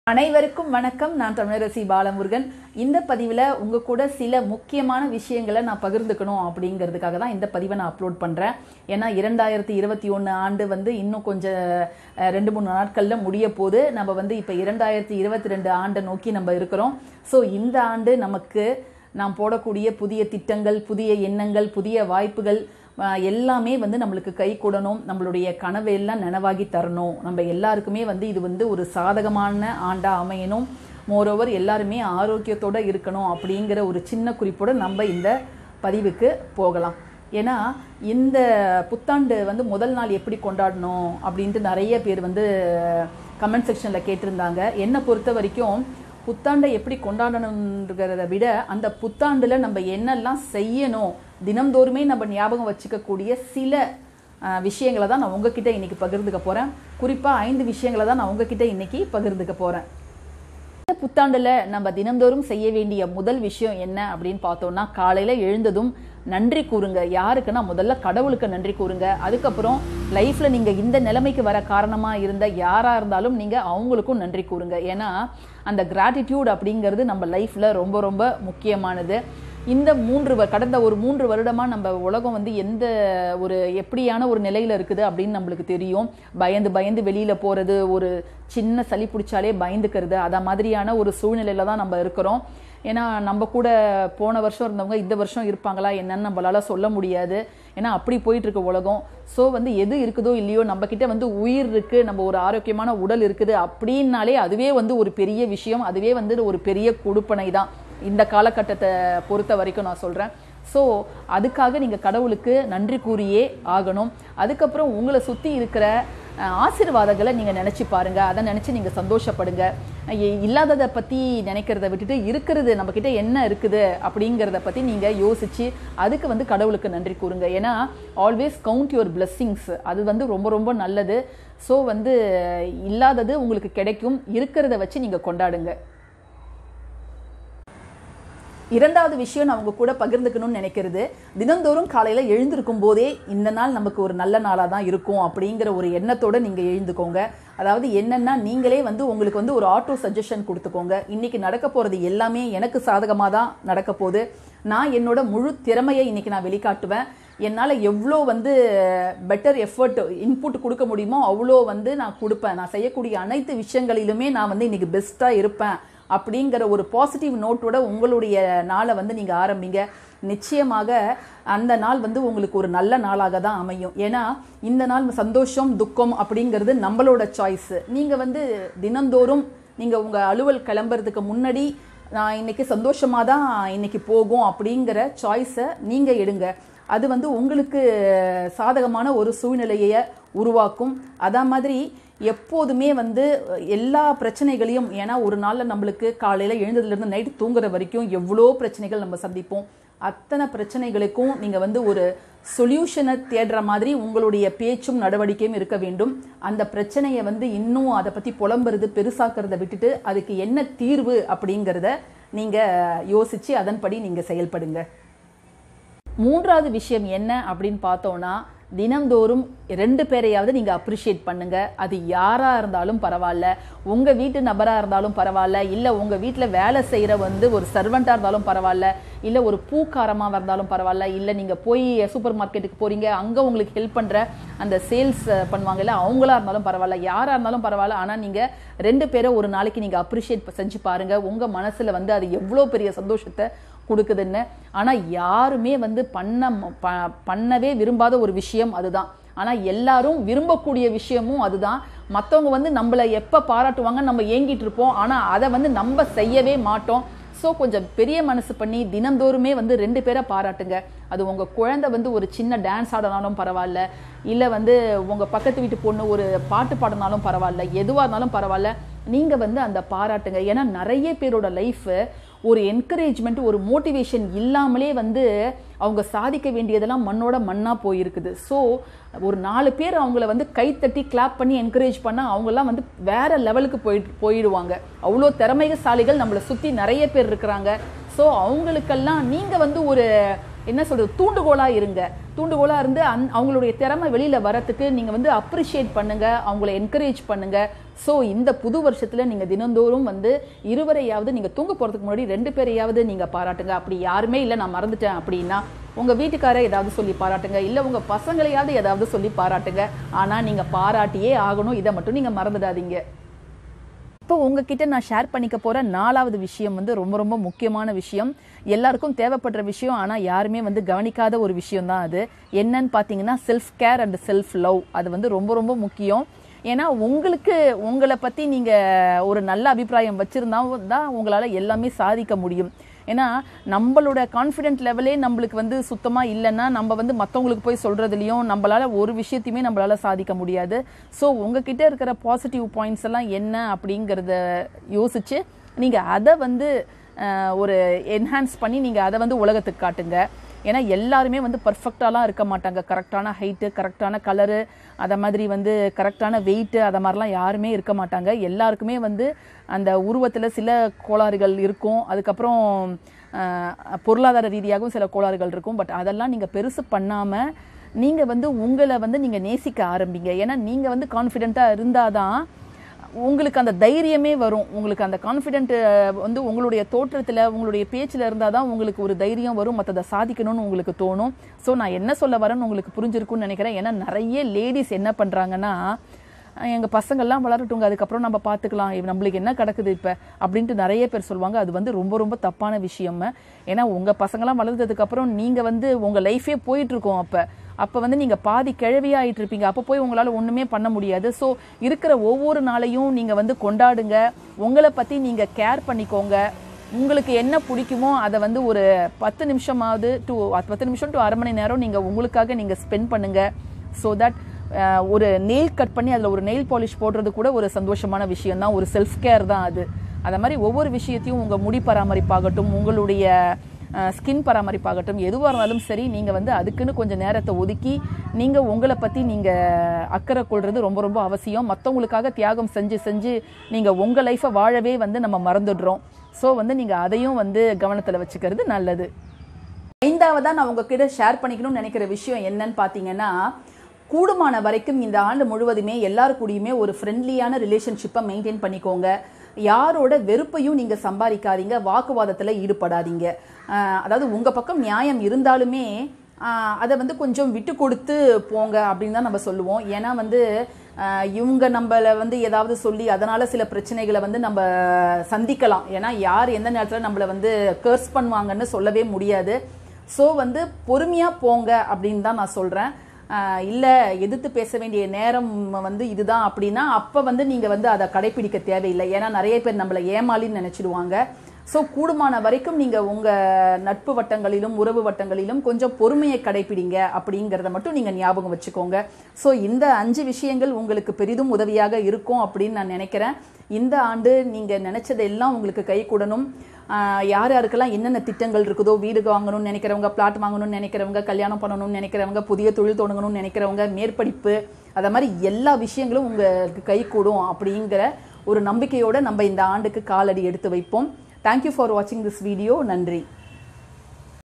அனைவருக்கும் வணக்கம் நான் தமிழரசி பாலமுருகன் இந்த பதிவில் உங்கள் கூட சில முக்கியமான விஷயங்களை நான் பகிர்ந்துக்கணும் அப்படிங்கிறதுக்காக தான் இந்த பதிவை நான் அப்லோட் பண்ணுறேன் ஏன்னா இரண்டாயிரத்தி இருபத்தி ஒன்று ஆண்டு வந்து இன்னும் கொஞ்சம் அஹ், ரெண்டு மூணு நாட்களில் முடிய போது நம்ம வந்து இப்போ இரண்டாயிரத்தி இருபத்தி ரெண்டு ஆண்டை நோக்கி நம்ம இருக்கிறோம் ஸோ இந்த ஆண்டு நமக்கு நாம் போடக்கூடிய புதிய திட்டங்கள் புதிய எண்ணங்கள் புதிய வாய்ப்புகள் ஆஹ் எல்லாமே வந்து நம்மளுக்கு கை கூடணும் நம்மளுடைய கனவு எல்லாம் நனவாகி தரணும் நம்ம எல்லாருக்குமே வந்து இது வந்து ஒரு சாதகமான ஆண்டா அமையணும் மோரோவர் எல்லாருமே ஆரோக்கியத்தோட இருக்கணும் அப்படிங்கிற ஒரு சின்ன குறிப்போட நம்ம இந்த பதிவுக்கு போகலாம் ஏன்னா இந்த புத்தாண்டு வந்து முதல் நாள் எப்படி கொண்டாடணும் அப்படின்ட்டு நிறைய பேர் வந்து கமெண்ட் செக்ஷனில் கேட்டிருந்தாங்க என்னை பொறுத்த வரைக்கும் புத்தாண்டை எப்படி கொண்டாடணுங்கிறத விட அந்த புத்தாண்டில் நம்ம என்னெல்லாம் செய்யணும் தினம்தோறுமே நம்ம ஞாபகம் வச்சுக்கக்கூடிய சில அஹ், விஷயங்களை தான் நான் உங்ககிட்ட இன்னைக்கு பகிர்ந்துக்க போகிறேன் குறிப்பாக ஐந்து விஷயங்களை தான் நான் உங்ககிட்ட இன்னைக்கு பகிர்ந்துக்க போகிறேன் இந்த புத்தாண்டுல நம்ம தினந்தோறும் செய்ய வேண்டிய முதல் விஷயம் என்ன அப்படின்னு பார்த்தோம்னா காலையில எழுந்ததும் நன்றி கூறுங்க யாருக்குன்னா முதல்ல கடவுளுக்கு நன்றி கூறுங்க அதுக்கப்புறம் லைஃப்ல நீங்க இந்த நிலைமைக்கு வர காரணமா இருந்த யாரா இருந்தாலும் நீங்க அவங்களுக்கும் நன்றி கூறுங்க ஏன்னா அந்த கிராட்டிடியூட் அப்படிங்கிறது நம்ம லைஃப்ல ரொம்ப ரொம்ப முக்கியமானது இந்த மூன்று வ- கடந்த ஒரு மூன்று வருடமா நம்ம உலகம் வந்து எந்த ஒரு எப்படியான ஒரு நிலையில இருக்குது அப்படின்னு நம்மளுக்கு தெரியும் பயந்து பயந்து வெளியில போறது ஒரு சின்ன சளி பிடிச்சாலே பயந்துக்கிறது அத மாதிரியான ஒரு சூழ்நிலையில தான் நம்ம இருக்கிறோம் ஏன்னா நம்ம கூட போன வருஷம் இருந்தவங்க இந்த வருஷம் இருப்பாங்களா என்னன்னு நம்மளால சொல்ல முடியாது ஏன்னா அப்படி போயிட்டு இருக்கு உலகம் ஸோ வந்து எது இருக்குதோ இல்லையோ நம்ம கிட்ட வந்து உயிர் இருக்கு நம்ம ஒரு ஆரோக்கியமான உடல் இருக்குது அப்படின்னாலே அதுவே வந்து ஒரு பெரிய விஷயம் அதுவே வந்து ஒரு பெரிய கொடுப்பனை தான் இந்த காலகட்டத்தை பொறுத்த வரைக்கும் நான் சொல்றேன் ஸோ அதுக்காக நீங்கள் கடவுளுக்கு நன்றி கூறியே ஆகணும் அதுக்கப்புறம் உங்களை சுற்றி இருக்கிற அஹ், ஆசீர்வாதங்களை நீங்கள் நினச்சி பாருங்க அதை நினச்சி நீங்கள் சந்தோஷப்படுங்க இ- இல்லாததை பற்றி நினைக்கிறத விட்டுட்டு இருக்கிறது நம்மக்கிட்ட என்ன இருக்குது அப்படிங்கிறத பற்றி நீங்கள் யோசிச்சு அதுக்கு வந்து கடவுளுக்கு நன்றி கூறுங்க ஏன்னா ஆல்வேஸ் கவுண்ட் யுவர் blessings அது வந்து ரொம்ப ரொம்ப நல்லது ஸோ வந்து இல்லாதது உங்களுக்கு கிடைக்கும் இருக்கிறத வச்சு நீங்கள் கொண்டாடுங்க இரண்டாவது விஷயம் நான் உங்க கூட பகிர்ந்துக்கணும்னு நினைக்கிறது தினந்தோறும் காலையில எழுந்திருக்கும் போதே இந்த நாள் நமக்கு ஒரு நல்ல நாளா தான் இருக்கும் அப்படிங்கிற ஒரு எண்ணத்தோட நீங்க எழுந்துக்கோங்க அதாவது என்னன்னா நீங்களே வந்து உங்களுக்கு வந்து ஒரு ஆட்டோ சஜஷன் கொடுத்துக்கோங்க இன்னைக்கு நடக்க போறது எல்லாமே எனக்கு சாதகமாக தான் நடக்க போகுது நான் என்னோட முழு திறமையை இன்னைக்கு நான் வெளிக்காட்டுவேன் என்னால் எவ்வளோ வந்து பெட்டர் எஃபர்ட் இன்புட் கொடுக்க முடியுமோ அவ்வளோ வந்து நான் கொடுப்பேன் நான் செய்யக்கூடிய அனைத்து விஷயங்களிலுமே நான் வந்து இன்னைக்கு பெஸ்ட்டாக இருப்பேன் அப்படிங்கிற ஒரு பாசிட்டிவ் நோட்டோட உங்களுடைய நாளை வந்து நீங்க ஆரம்பிங்க நிச்சயமாக அந்த நாள் வந்து உங்களுக்கு ஒரு நல்ல நாளாக தான் அமையும் ஏன்னா இந்த நாள் சந்தோஷம் துக்கம் அப்படிங்கிறது நம்மளோட சாய்ஸ் நீங்க வந்து தினந்தோறும் நீங்க உங்க அலுவல் கிளம்புறதுக்கு முன்னாடி நான் இன்னைக்கு சந்தோஷமா தான் இன்னைக்கு போகும் அப்படிங்கிற சாய்ஸை நீங்க எடுங்க அது வந்து உங்களுக்கு சாதகமான ஒரு சூழ்நிலையை உருவாக்கும் அதா மாதிரி எப்போதுமே வந்து எல்லா பிரச்சனைகளையும் ஏன்னா ஒரு நாளில் நம்மளுக்கு காலையில் எழுந்ததுலேருந்து நைட்டு தூங்குற வரைக்கும் எவ்வளோ பிரச்சனைகள் நம்ம சந்திப்போம் அத்தனை பிரச்சனைகளுக்கும் நீங்கள் வந்து ஒரு சொல்யூஷனை தேடுற மாதிரி உங்களுடைய பேச்சும் நடவடிக்கையும் இருக்க வேண்டும் அந்த பிரச்சனையை வந்து இன்னும் அதை பற்றி புலம்புறது பெருசாக்கிறத விட்டுட்டு அதுக்கு என்ன தீர்வு அப்படிங்கிறத நீங்கள் யோசித்து அதன்படி நீங்கள் செயல்படுங்க மூன்றாவது விஷயம் என்ன அப்படின்னு பார்த்தோம்னா தினம்தோறும் ரெண்டு பேரையாவது நீங்க அப்ரிஷியேட் பண்ணுங்க அது யாரா இருந்தாலும் பரவாயில்ல உங்க வீட்டு நபரா இருந்தாலும் பரவாயில்ல இல்ல உங்க வீட்டுல வேலை செய்யற வந்து ஒரு சர்வெண்டா இருந்தாலும் பரவாயில்ல இல்ல ஒரு பூக்காரமா இருந்தாலும் பரவாயில்ல இல்ல நீங்க போய் சூப்பர் மார்க்கெட்டுக்கு போறீங்க அங்க உங்களுக்கு ஹெல்ப் பண்ற அந்த சேல்ஸ் பண்ணுவாங்கல்ல அவங்களா இருந்தாலும் பரவாயில்ல யாரா இருந்தாலும் பரவாயில்ல ஆனா நீங்க ரெண்டு பேரை ஒரு நாளைக்கு நீங்க அப்ரிஷியேட் செஞ்சு பாருங்க உங்க மனசுல வந்து அது எவ்வளவு பெரிய சந்தோஷத்தை கொடுக்குதுன்னு ஆனா யாருமே வந்து பண்ண ம- ப- பண்ணவே விரும்பாத ஒரு விஷயம் அதுதான் ஆனா எல்லாரும் விரும்பக்கூடிய விஷயமும் அதுதான் மத்தவங்க வந்து நம்மள எப்ப பாராட்டுவாங்க நம்ம ஏங்கிட்டு இருப்போம் ஆனா அதை வந்து நம்ம செய்யவே மாட்டோம் ஸோ கொஞ்சம் பெரிய மனசு பண்ணி தினந்தோறுமே வந்து ரெண்டு பேரை பாராட்டுங்க அது உங்க குழந்தை வந்து ஒரு சின்ன டான்ஸ் ஆடினாலும் பரவாயில்ல இல்ல வந்து உங்க பக்கத்து வீட்டு பொண்ணு ஒரு பாட்டு பாடினாலும் பரவாயில்ல எதுவா இருந்தாலும் பரவாயில்ல நீங்க வந்து அந்த பாராட்டுங்க ஏன்னா நிறைய பேரோட லைஃப் ஒரு என்கரேஜ்மெண்ட் ஒரு மோட்டிவேஷன் இல்லாமலே வந்து அவங்க சாதிக்க வேண்டியதெல்லாம் மண்ணோட மண்ணா போயிருக்குது ஸோ ஒரு நாலு பேர் அவங்கள வந்து கைத்தட்டி கிளாப் பண்ணி என்கரேஜ் பண்ணா அவங்கெல்லாம் வந்து வேற லெவலுக்கு போயிட்டு போயிடுவாங்க அவ்வளோ திறமைசாலிகள் நம்மளை சுத்தி நிறைய பேர் இருக்கிறாங்க ஸோ அவங்களுக்கெல்லாம் நீங்க வந்து ஒரு என்ன சொல்றது தூண்டுகோலா இருங்க தூண்டுகோலா இருந்து அந் அவங்களுடைய திறமை வெளியில வரத்துக்கு நீங்க வந்து அப்ரிஷியேட் பண்ணுங்க அவங்கள என்கரேஜ் பண்ணுங்க ஸோ இந்த புது வருஷத்துல நீங்க தினந்தோறும் வந்து இருவரையாவது நீங்க தூங்க போறதுக்கு முன்னாடி ரெண்டு பேரையாவது நீங்க பாராட்டுங்க அப்படி யாருமே இல்லை நான் மறந்துட்டேன் அப்படின்னா உங்க வீட்டுக்காரை ஏதாவது சொல்லி பாராட்டுங்க இல்ல உங்க பசங்களையாவது ஏதாவது சொல்லி பாராட்டுங்க ஆனா நீங்க பாராட்டியே ஆகணும் இதை மட்டும் நீங்க மறந்துடாதீங்க இப்போ உங்ககிட்ட நான் ஷேர் பண்ணிக்க போற நாலாவது விஷயம் வந்து ரொம்ப ரொம்ப முக்கியமான விஷயம் எல்லாருக்கும் தேவைப்படுற விஷயம் ஆனா யாருமே வந்து கவனிக்காத ஒரு விஷயம் தான் அது என்னன்னு பாத்தீங்கன்னா self care and self love அது வந்து ரொம்ப ரொம்ப முக்கியம் ஏன்னா உங்களுக்கு உங்களை பத்தி நீங்க ஒரு நல்ல அபிப்பிராயம் வச்சிருந்தா தான் உங்களால எல்லாமே சாதிக்க முடியும் ஏன்னா நம்மளோட கான்ஃபிடென்ட் லெவலே நம்மளுக்கு வந்து சுத்தமா இல்லைன்னா நம்ம வந்து மற்றவங்களுக்கு போய் சொல்றதுலயும் நம்மளால ஒரு விஷயத்தையுமே நம்மளால சாதிக்க முடியாது ஸோ உங்ககிட்ட இருக்கிற பாசிட்டிவ் பாயிண்ட்ஸ் எல்லாம் என்ன அப்படிங்கிறத யோசிச்சு நீங்க அதை வந்து அஹ், ஒரு என்ஹான்ஸ் பண்ணி நீங்க அதை வந்து உலகத்துக்கு காட்டுங்க ஏன்னா எல்லாருமே வந்து பர்ஃபெக்டாலாம் இருக்க மாட்டாங்க கரெக்டான ஹைட்டு கரெக்டான கலரு அதை மாதிரி வந்து கரெக்டான வெயிட்டு அதை மாதிரிலாம் யாருமே இருக்க மாட்டாங்க எல்லாருக்குமே வந்து அந்த உருவத்தில் சில கோளாறுகள் இருக்கும் அதுக்கப்புறம் அஹ், பொருளாதார ரீதியாகவும் சில கோளாறுகள் இருக்கும் பட் அதெல்லாம் நீங்கள் பெருசு பண்ணாமல் நீங்கள் வந்து உங்களை வந்து நீங்கள் நேசிக்க ஆரம்பிங்க ஏன்னா நீங்கள் வந்து கான்ஃபிடென்ட்டாக இருந்தால் தான் உங்களுக்கு அந்த தைரியமே வரும் உங்களுக்கு அந்த கான்ஃபிடென்ட் வந்து உங்களுடைய தோற்றத்தில் உங்களுடைய பேச்சில் இருந்தால் தான் உங்களுக்கு ஒரு தைரியம் வரும் மற்றதை சாதிக்கணும்னு உங்களுக்கு தோணும் ஸோ நான் என்ன சொல்ல வரேன்னு உங்களுக்கு புரிஞ்சிருக்கும்னு நினைக்கிறேன் ஏன்னா நிறைய லேடிஸ் என்ன பண்ணுறாங்கன்னா எங்கள் பசங்கள்லாம் வளரட்டுங்க அதுக்கப்புறம் நம்ம பார்த்துக்கலாம் இவ- நம்மளுக்கு என்ன கிடக்குது இப்போ அப்படின்ட்டு நிறைய பேர் சொல்லுவாங்க அது வந்து ரொம்ப ரொம்ப தப்பான விஷயம் ஏன்னா உங்கள் பசங்களாம் வளர்ந்ததுக்கப்புறம் நீங்கள் வந்து உங்கள் லைஃபே போயிட்டுருக்கோம் அப்போ அப்போ வந்து நீங்கள் பாதி கிழவியாயிட்டு இருப்பீங்க அப்போ போய் உங்களால் ஒன்றுமே பண்ண முடியாது ஸோ இருக்கிற ஒவ்வொரு நாளையும் நீங்கள் வந்து கொண்டாடுங்க உங்களை பற்றி நீங்கள் கேர் பண்ணிக்கோங்க உங்களுக்கு என்ன பிடிக்குமோ அதை வந்து ஒரு பத்து நிமிஷமாவது டு பத்து நிமிஷம் டு அரை மணி நேரம் நீங்கள் உங்களுக்காக நீங்கள் ஸ்பெண்ட் பண்ணுங்க ஸோ தட் ஒரு நெயில் கட் பண்ணி அதில் ஒரு நெயில் பாலிஷ் போடுறது கூட ஒரு சந்தோஷமான விஷயம் தான் ஒரு செல்ஃப் கேர் தான் அது அதை மாதிரி ஒவ்வொரு விஷயத்தையும் உங்கள் முடி பராமரிப்பாகட்டும் உங்களுடைய ஸ்கின் பராமரிப்பாகட்டும் எதுவாக இருந்தாலும் சரி நீங்கள் வந்து அதுக்குன்னு கொஞ்சம் நேரத்தை ஒதுக்கி நீங்கள் உங்களை பற்றி நீங்கள் அக்கறை கொள்வது ரொம்ப ரொம்ப அவசியம் மற்றவங்களுக்காக தியாகம் செஞ்சு செஞ்சு நீங்கள் உங்கள் லைஃப்பை வாழவே வந்து நம்ம மறந்துடுறோம் ஸோ வந்து நீங்கள் அதையும் வந்து கவனத்தில் வச்சுக்கிறது நல்லது ஐந்தாவதா நான் உங்ககிட்ட ஷேர் பண்ணிக்கணும்னு நினைக்கிற விஷயம் என்னன்னு பார்த்தீங்கன்னா கூடுமான வரைக்கும் இந்த ஆண்டு முழுவதுமே எல்லாரு கூடயுமே ஒரு ஃப்ரெண்ட்லியான ரிலேஷன்ஷிப்பை மெயின்டைன் பண்ணிக்கோங்க யாரோட வெறுப்பையும் நீங்க சம்பாதிக்காதீங்க வாக்குவாதத்துல ஈடுபடாதீங்க ஆஹ் அதாவது உங்க பக்கம் நியாயம் இருந்தாலுமே ஆஹ் அதை வந்து கொஞ்சம் விட்டு கொடுத்து போங்க அப்படின்னு தான் நம்ம சொல்லுவோம் ஏன்னா வந்து ஆஹ் இவங்க நம்மள வந்து ஏதாவது சொல்லி அதனால சில பிரச்சனைகளை வந்து நம்ம சந்திக்கலாம் ஏன்னா யார் எந்த நேரத்தில் நம்மளை வந்து கர்ஸ் பண்ணுவாங்கன்னு சொல்லவே முடியாது ஸோ வந்து பொறுமையாக போங்க அப்படின்னு தான் நான் சொல்கிறேன் இல்லை எதிர்த்து பேச வேண்டிய நேரம் வந்து இதுதான் அப்படின்னா அப்போ வந்து நீங்கள் வந்து அதை கடைப்பிடிக்க தேவையில்லை ஏன்னா நிறைய பேர் நம்மளை ஏமாளின்னு நினச்சிடுவாங்க ஸோ கூடுமான வரைக்கும் நீங்கள் உங்கள் நட்பு வட்டங்களிலும் உறவு வட்டங்களிலும் கொஞ்சம் பொறுமையை கடைப்பிடிங்க அப்படிங்கிறத மட்டும் நீங்கள் ஞாபகம் வச்சுக்கோங்க ஸோ இந்த அஞ்சு விஷயங்கள் உங்களுக்கு பெரிதும் உதவியாக இருக்கும் அப்படின்னு நான் நினைக்கிறேன் இந்த ஆண்டு நீங்கள் நினைச்சதெல்லாம் உங்களுக்கு கை கூடணும் ஆஹ் யார் யாருக்கெல்லாம் என்னென்ன திட்டங்கள் இருக்குதோ வீடு வாங்கணும்னு நினைக்கிறவங்க பிளாட் வாங்கணும்னு நினைக்கிறவங்க கல்யாணம் பண்ணணும்னு நினைக்கிறவங்க புதிய தொழில் தொடங்கணும்னு நினைக்கிறவங்க மேற்படிப்பு அதை மாதிரி எல்லா விஷயங்களும் உங்களுக்கு கை கூடும் அப்படிங்கிற ஒரு நம்பிக்கையோட நம்ம இந்த ஆண்டுக்கு காலடி எடுத்து வைப்போம் தேங்க்யூ ஃபார் வாட்சிங் திஸ் வீடியோ நன்றி